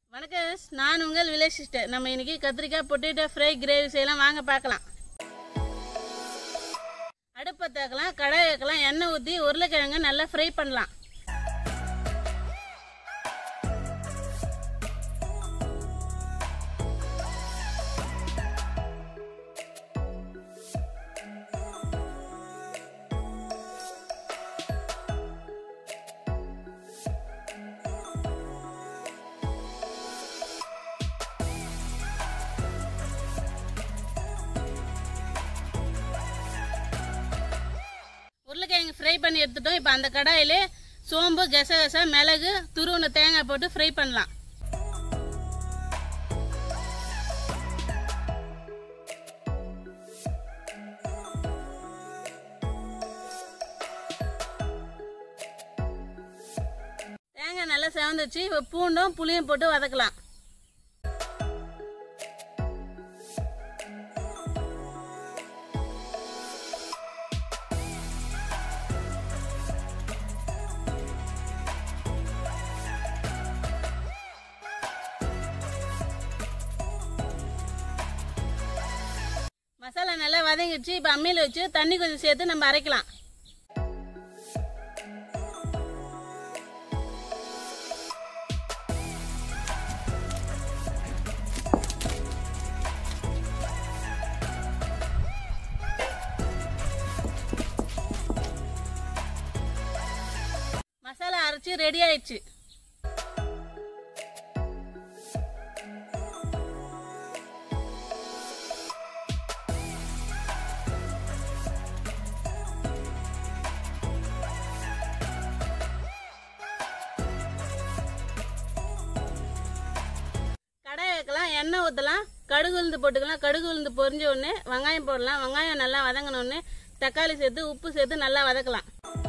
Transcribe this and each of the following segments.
வணக்கம் நான் உங்கள் வில்லேஜ் சிஸ்டர் நம்ம இன்னைக்கு கத்திரிக்காய் பொட்டேட்டோ ஃப்ரை கிரேவி செய்யலாம் வாங்க பார்க்கலாம் அடுப்பை தேக்கலாம் கடாய் வைக்கலாம் எண்ணெய் ஊற்றி உருளைக்கிழங்கு நல்லா ஃப்ரை பண்ணலாம் உருளைக்கிழங்கு ஃப்ரை பண்ணி எடுத்துட்டோம் இப்போ அந்த கடாயிலே சோம்பு கசகசா மிளகு துருவன தேங்காய் போட்டு ஃப்ரை பண்ணலாம் தேங்காய் நல்லா செவந்துச்சு இப்போ பூண்டும் புளியும் போட்டு வதக்கலாம் மசாலா நல்லா வதங்கிடுச்சு இப்போ அம்மியில் வச்சு தண்ணி கொஞ்சம் சேர்த்து நம்ம அரைக்கலாம் மசாலா அரைச்சி ரெடி ஆயிடுச்சு கடாய் வைக்கலாம் எண்ணெய் ஊற்றலாம் கடுகு உளுந்து போட்டுக்கலாம் கடுகு உளுந்து பொரிஞ்ச உடனே வெங்காயம் போடலாம் வெங்காயம் நல்லா வதங்கின உடனே தக்காளி சேர்த்து உப்பு சேர்த்து நல்லா வதக்கலாம்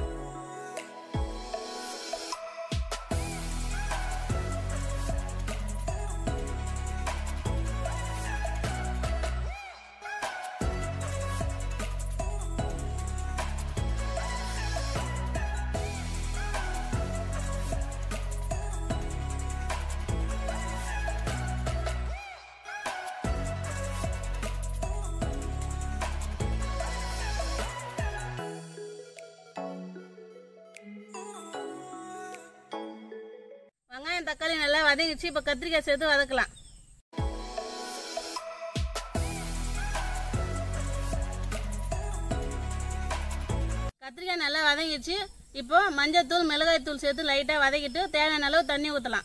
வெங்காயம் தக்காளி நல்லா வதங்கிச்சு இப்போ கத்திரிக்காய் சேர்த்து வதக்கலாம் கத்திரிக்காய் நல்லா வதங்கிச்சு இப்போ மஞ்சத்தூள் மிளகாய் தூள் சேர்த்து லைட்டாக வதக்கிட்டு தேவையான அளவு தண்ணி ஊற்றலாம்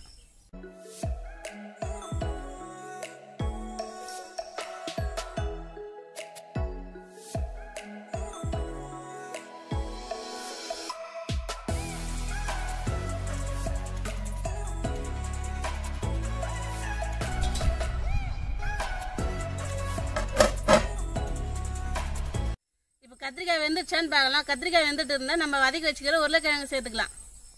இப்போ கத்திரிக்காய் வெந்துருச்சான்னு பார்க்கலாம் கத்திரிக்காய் வெந்துட்டு இருந்தால் நம்ம வதக்கி வச்சுக்கிற உருளைக்கிழங்கு சேர்த்துக்கலாம்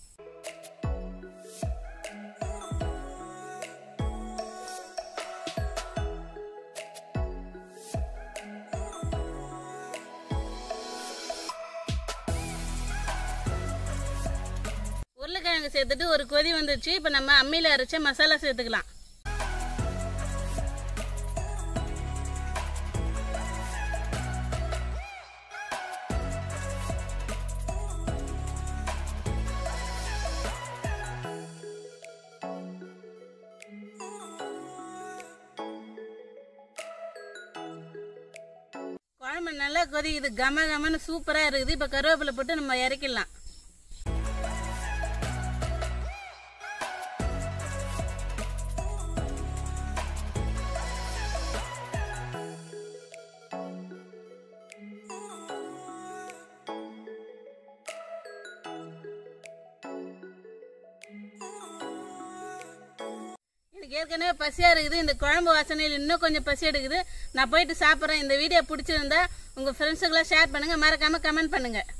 உருளைக்கிழங்கு சேர்த்துட்டு ஒரு கொதி வந்துருச்சு இப்போ நம்ம அம்மியில் அரைச்ச மசாலா சேர்த்துக்கலாம் குழம்பு நல்லா கொதிக்குது கம கமன்னு சூப்பரா இருக்குது இப்ப கருவேப்பிலை போட்டு நம்ம இறக்கிடலாம் எனக்கு ஏற்கனவே பசியா இருக்குது இந்த குழம்பு வாசனையில் இன்னும் கொஞ்சம் பசி எடுக்குது நான் போயிட்டு சாப்பிட்றேன் இந்த வீடியோ பிடிச்சிருந்தா உங்க ஃப்ரெண்ட்ஸுக்கெல்லாம் ஷேர் பண்ணுங்க மறக்காம கமெண்ட் பண்ணுங்க